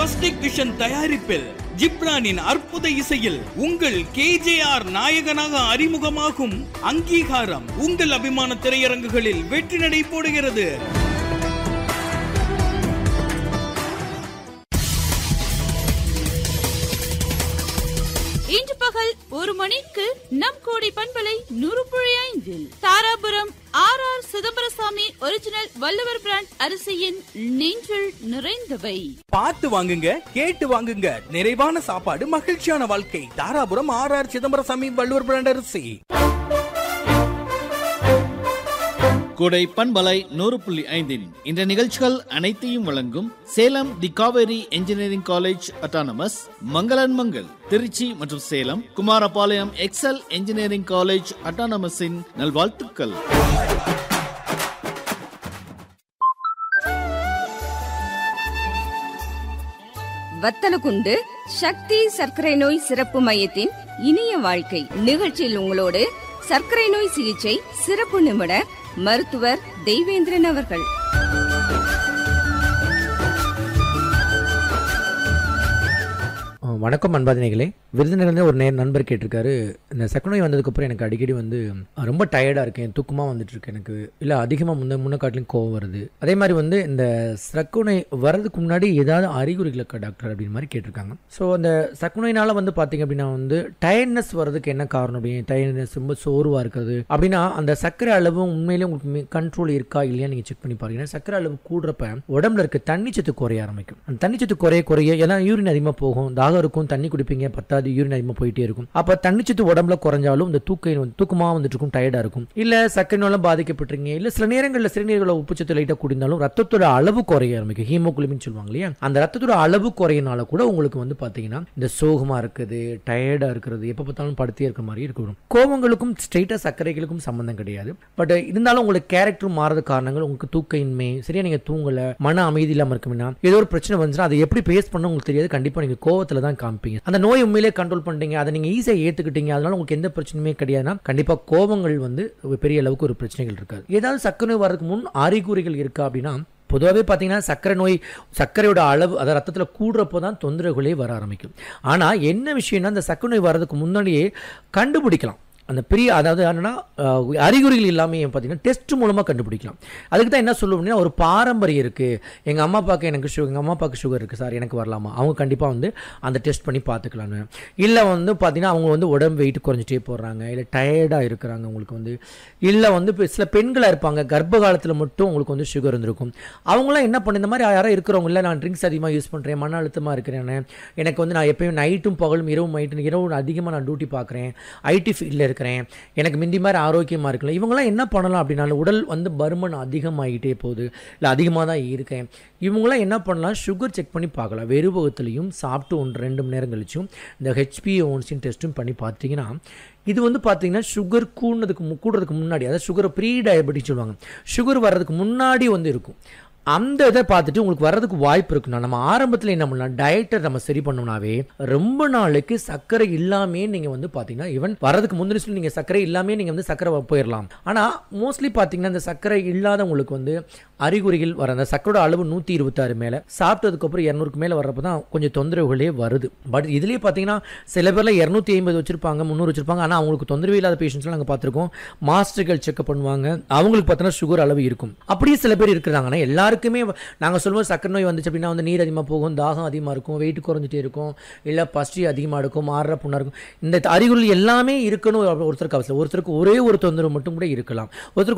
swastik vision தயாரிப்பில் ஜிப்ரானின் அற்புத இசையில் உங்கள் கேஜேஆர் நாயகனாக அறிமுகமாகும் அங்கீகாரம் உங்கள் அபிமான திரையரங்குகளில் வெற்றி நடை போடுகிறது இன்று பகல் ஒரு மணிக்கு நம் கோடி பண்பலை நூறு புள்ளி ஐந்தில் Dharapuram R R Chidambarasamy original Valluvar brand அரிசியின் நெஞ்சில் நிறைந்தவை பார்த்து வாங்குங்க கேட்டு வாங்குங்க நிறைவான சாப்பாடு மகிழ்ச்சியான வாழ்க்கை Dharapuram R R Chidambarasamy Valluvar brand அரிசி கோடை பண்பலை நூறு புள்ளி ஐந்தின் இந்த நிகழ்ச்சிகள் அனைத்தையும் வழங்கும் Salem the Kaveri engineering college autonomous மங்களன் மங்கள் திருச்சி மற்றும் Salem Kumarapalayam Excel engineering college அட்டானமஸின் நல்வாழ்த்துக்கள் வத்தலகுண்டு சக்தி சர்க்கரை நோய் சிறப்பு மையத்தின் இனிய வாழ்க்கை நிகழ்ச்சியில் உங்களோடு சர்க்கரை நோய் சிகிச்சை சிறப்பு நிபுணர் மருத்துவர் தெய்வேந்திரன் அவர்கள் அஹ் வணக்கம் அன்பாதினைகளே விருதுநகர்ல ஒரு நேர் நண்பர் கேட்டிருக்காரு இந்த சக்கநோய் வந்ததுக்கப்புறம் எனக்கு அடிக்கடி வந்து அஹ், ரொம்ப டயர்டாக இருக்கேன் தூக்கமாக வந்துட்டு இருக்கு எனக்கு இல்லை அதிகமாக முன்ன முன்ன காட்டிலும் கோவம் வருது அதே மாதிரி வந்து இந்த சக்கநோய் வர்றதுக்கு முன்னாடி ஏதாவது அறிகுறிகள் இருக்கா டாக்டர் அப்படின்னு மாதிரி கேட்டிருக்காங்க ஸோ அந்த சக்கநோயினால வந்து பார்த்தீங்க அப்படின்னா வந்து டயர்ட்னஸ் வர்றதுக்கு என்ன காரணம் அப்படின்னு டயர்ட்னஸ் ரொம்ப சோர்வாக இருக்கிறது அப்படின்னா அந்த சர்க்கரை அளவு உண்மையிலேயே உங்களுக்கு கண்ட்ரோல் இருக்கா இல்லையா நீங்கள் செக் பண்ணி பாருங்க ஏன்னா சர்க்கரை அளவு கூடுறப்ப உடம்புல இருக்க தண்ணிச்சத்து குறைய ஆரம்பிக்கும் அந்த தண்ணிச்சத்து குறைய குறைய ஏன்னா யூரின் அதிகமாக போகும் தாகம் இருக்கும் தண்ணி குடிப்பீங்க பத்தாது யூரின் அதிகமாக போயிட்டே இருக்கும் அப்போ தண்ணிச்சத்து உடம்புல குறைஞ்சாலும் இந்த தூக்க வந்து தூக்கமாக வந்துட்டு இருக்கும் டயர்டாக இருக்கும் இல்லை சர்க்கரை நோயெல்லாம் பாதிக்கப்பட்டிருங்க இல்லை சில நேரங்களில் சிறுநீர்களை உப்புச்சத்து லைட்டாக குடிந்தாலும் ரத்தத்தோட அளவு குறைய ஆரம்பிக்கும் ஹீமோகுளோபின் சொல்லுவாங்க இல்லையா அந்த ரத்தத்தோட அளவு குறையினால கூட உங்களுக்கு வந்து பார்த்தீங்கன்னா இந்த சோகமாக இருக்குது டயர்டாக இருக்கிறது எப்போ பார்த்தாலும் படுத்தே இருக்கிற மாதிரி இருக்கும் கோவங்களுக்கும் ஸ்ட்ரெயிட்டாக சர்க்கரைகளுக்கும் சம்மந்தம் கிடையாது பட் இருந்தாலும் உங்களுக்கு கேரக்டர் மாறது காரணங்கள் உங்களுக்கு தூக்க இன்மை சரியா நீங்கள் தூங்கலை மன அமைதி இல்லாமல் இருக்கும்னா ஏதோ ஒரு பிரச்சனை வந்துச்சுன்னா அதை எப்படி பேஸ் பண்ண உங்களுக்கு தெரியாது கண்டிப்பாக நீங்கள் கோவத்தில் தான் காமிப்பீங்க அந்த நோய் உண்மையிலே கண்ட்ரோல் பண்ணிட்டீங்க அதை நீங்கள் ஈஸியாக ஏற்றுக்கிட்டீங்க அதனால உங்களுக்கு எந்த பிரச்சனையுமே கிடையாதுன்னா கண்டிப்பாக கோபங்கள் வந்து ஒரு பெரிய அளவுக்கு ஒரு பிரச்சனைகள் இருக்காது ஏதாவது சர்க்கரை நோய் வர்றதுக்கு முன் அறிகுறிகள் இருக்கா அப்படின்னா பொதுவாகவே பார்த்தீங்கன்னா சர்க்கரை நோய் சர்க்கரையோட அளவு அதை ரத்தத்தில் கூடுறப்போ தான் தொந்தரவுகளே வர ஆரம்பிக்கும் ஆனால் என்ன விஷயம்னா அந்த சர்க்கரை நோய் வர்றதுக்கு முன்னாடியே கண்டுபிடிக்கலாம் அந்த பெரிய அதாவது என்னன்னா அஹ், அறிகுறிகள் எல்லாமே பார்த்தீங்கன்னா டெஸ்ட் மூலமாக கண்டுபிடிக்கலாம் அதுக்கு தான் என்ன சொல்லுவோம்னா ஒரு பாரம்பரியம் இருக்குது எங்கள் அம்மா அப்பாவுக்கு எனக்கு சுகர் எங்கள் அம்மா அப்பாவுக்கு சுகர் இருக்குது சார் எனக்கு வரலாமா அவங்க கண்டிப்பாக வந்து அந்த டெஸ்ட் பண்ணி பார்த்துக்கலான்னு இல்லை வந்து பார்த்தீங்கன்னா அவங்க வந்து உடம்பு வெயிட் குறைஞ்சிட்டே போடுறாங்க இல்லை டயர்டாக இருக்கிறாங்க உங்களுக்கு வந்து இல்லை வந்து இப்போ சில பெண்களாக இருப்பாங்க கர்ப்ப காலத்தில் மட்டும் உங்களுக்கு வந்து சுகர் இருந்திருக்கும் அவங்களாம் என்ன பண்ண இந்த மாதிரி யாரோ இருக்கிறவங்க இல்லை நான் ட்ரிங்க்ஸ் அதிகமாக யூஸ் பண்ணுறேன் மன அழுத்தமாக இருக்கிறேன் எனக்கு வந்து நான் எப்பயும் நைட்டும் பகலும் இரவும் நைட்டு இரவு அதிகமாக நான் டியூட்டி பார்க்குறேன் ஐடி ஃபீல்டில் இருக்கிறேன் எனக்கு முந்தி மாதிரி ஆரோக்கியமாக இருக்கல இவங்களாம் என்ன பண்ணலாம் அப்படின்னாலும் உடல் வந்து பருமன் அதிகமாகிட்டே போகுது இல்லை அதிகமாக தான் இருக்கேன் இவங்களாம் என்ன பண்ணலாம் சுகர் செக் பண்ணி பார்க்கலாம் வெறுபகத்துலையும் சாப்பிட்டு ஒன்று ரெண்டு மணி நேரம் கழிச்சும் இந்த ஹெச்பிஓன்சின் டெஸ்ட்டும் பண்ணி பார்த்தீங்கன்னா இது வந்து பார்த்தீங்கன்னா சுகர் கூடுனதுக்கு மு- கூடுறதுக்கு முன்னாடி அதாவது சுகர் ப்ரீ டயபெட்டிஸ் சொல்லுவாங்க சுகர் வர்றதுக்கு முன்னாடி வந்து இருக்கும் அந்த இதை பார்த்துட்டு உங்களுக்கு வர்றதுக்கு வாய்ப்பு இருக்குண்ணா நம்ம ஆரம்பத்தில் என்ன பண்ணலாம் டயட்டை நம்ம சரி பண்ணோம்னாவே ரொம்ப நாளைக்கு சர்க்கரை இல்லாமே நீங்கள் வந்து பார்த்தீங்கன்னா ஈவன் வரதுக்கு முந்தின சொல்லி நீங்கள் சர்க்கரை இல்லாமே நீங்கள் வந்து சர்க்கரை போயிடலாம் ஆனால் மோஸ்ட்லி பார்த்தீங்கன்னா இந்த சர்க்கரை இல்லாதவங்களுக்கு வந்து அறிகுறிகள் வர அந்த சர்க்கரோட அளவு நூற்றி இருபத்தாறு மேலே சாப்பிட்டதுக்கப்புறம் இரநூறுக்கு மேலே வர்றப்ப தான் கொஞ்சம் தொந்தரவுகளே வருது பட் இதுலேயே பார்த்தீங்கன்னா சில பேரில் இரநூத்தி ஐம்பது வச்சிருப்பாங்க முந்நூறு வச்சிருப்பாங்க ஆனால் அவங்களுக்கு தொந்தரவு இல்லாத பேஷண்ட்ஸ்லாம் நாங்கள் பார்த்துருக்கோம் மாஸ்டர்கள் செக்அப் பண்ணுவாங்க அவங்களுக்கு பார்த்தோன்னா சுகர் அளவு இருக்கும் அப்படியே சில பேர் இருக்கிறாங்கன்னா எல்லாருக்குமே நாங்கள் சொல்லுவோம் சக்கரை நோய் வந்துச்சு அப்படின்னா வந்து நீர் அதிகமாக போகும் தாகம் அதிகமாக இருக்கும் வெயிட் குறைஞ்சிட்டே இருக்கும் இல்லை பசி அதிகமாக இருக்கும் மாறுற புண்ணாக இருக்கும் இந்த அறிகுறி எல்லாமே இருக்கணும் ஒருத்தருக்கு அவசியம் ஒருத்தருக்கு ஒரே ஒரு தொந்தரவு மட்டும் கூட இருக்கலாம் ஒருத்தருக்கு